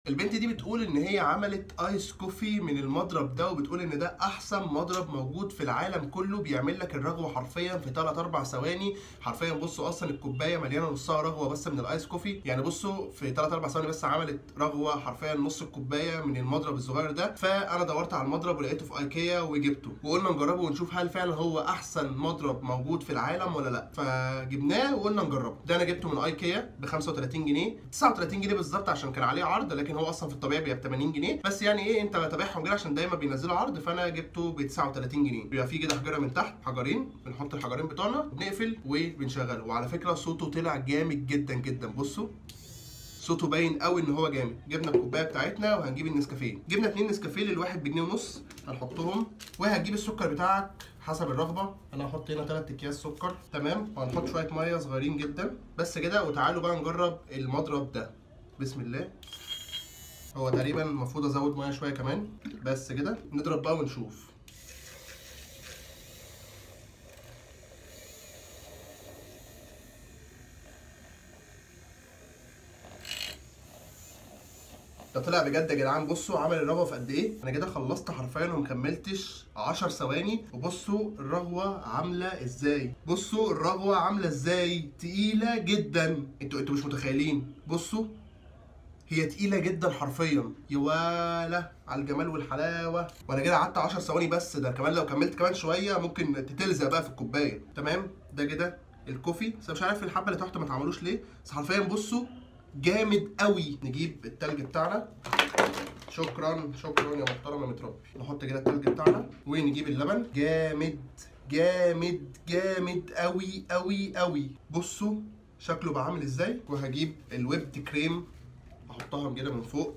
البنت دي بتقول ان هي عملت ايس كوفي من المضرب ده وبتقول ان ده احسن مضرب موجود في العالم كله بيعمل لك الرغوه حرفيا في 3 4 ثواني حرفيا بصوا اصلا الكوبايه مليانه نصها رغوه بس من الايس كوفي يعني بصوا في 3 4 ثواني بس عملت رغوه حرفيا نص الكوبايه من المضرب الصغير ده فانا دورت على المضرب ولقيته في ايكيا وجبته وقلنا نجربه ونشوف هل فعلا هو احسن مضرب موجود في العالم ولا لا فجبناه وقلنا نجربه ده انا جبته من ايكيا ب 35 جنيه 39 جنيه بالظبط عشان كان عليه عرض لكن هو اصلا في الطبيعي بيبقى ب 80 جنيه بس يعني ايه انت تابعهم كده عشان دايما بينزلوا عرض فانا جبته ب 39 جنيه بيبقى فيه كده حجره من تحت حجرين بنحط الحجرين بتوعنا بنقفل وبنشغله وعلى فكره صوته طلع جامد جدا جدا بصوا صوته باين قوي ان هو جامد جبنا الكوبايه بتاعتنا وهنجيب النسكافيه جبنا اتنين نسكافيه للواحد بجنيه ونص هنحطهم وهتجيب السكر بتاعك حسب الرغبه انا هحط هنا 3 اكياس سكر تمام وهنحط شويه ميه صغيرين جدا بس كده وتعالوا بقى نجرب المضرب ده بسم الله هو تقريبا المفروض ازود ميه شويه كمان بس كده نضرب بقى ونشوف ده طلع بجد يا جدعان بصوا عمل الرغوه في قد ايه انا كده خلصت حرفيا ومكملتش 10 ثواني وبصوا الرغوه عامله ازاي بصوا الرغوه عامله ازاي تقيله جدا انتوا انتوا مش متخيلين بصوا هي تقيله جدا حرفيا يا ولا على الجمال والحلاوه وانا كده قعدت 10 ثواني بس ده كمان لو كملت كمان شويه ممكن تتلزق بقى في الكوبايه تمام ده كده الكوفي بس مش عارف الحبه اللي تحت ما اتعملوش ليه بس حرفيا بصوا جامد قوي نجيب التلج بتاعنا شكرا شكرا يا محترم يا متربي نحط كده التلج بتاعنا ونجيب اللبن جامد جامد جامد قوي قوي قوي بصوا شكله بقى عامل ازاي وهجيب الويبد كريم احطها كده من فوق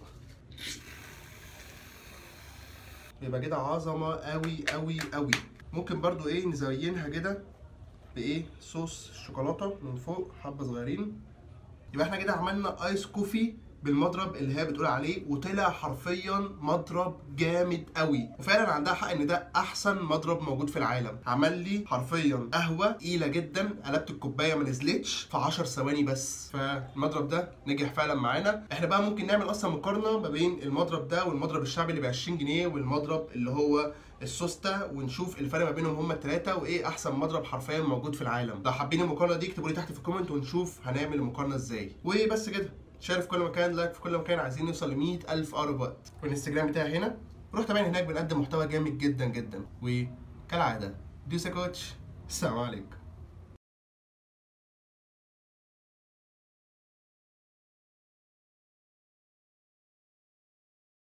يبقى كده عظمه قوي قوي قوي ممكن برضو ايه نزينها كده بايه صوص الشوكولاته من فوق حبه صغيرين يبقى احنا كده عملنا ايس كوفي بالمضرب اللي هي بتقول عليه وطلع حرفيا مضرب جامد قوي وفعلا عندها حق ان ده احسن مضرب موجود في العالم عمل لي حرفيا قهوه تقيله جدا قلبت الكوبايه ما نزلتش في 10 ثواني بس فالمضرب ده نجح فعلا معانا احنا بقى ممكن نعمل اصلا مقارنه ما بين المضرب ده والمضرب الشعبي اللي ب 20 جنيه والمضرب اللي هو السوسته ونشوف الفرق ما بينهم هما الثلاثه وايه احسن مضرب حرفيا موجود في العالم لو حابين المقارنه دي اكتبوا لي تحت في الكومنت ونشوف هنعمل المقارنه ازاي وبس كده شير في كل مكان لايك في كل مكان عايزين نوصل ل 100000 اقرب وقت والانستجرام بتاعي هنا روح تابعني هناك بنقدم محتوى جامد جدا جدا وكالعاده دوسا كوتش السلام عليكم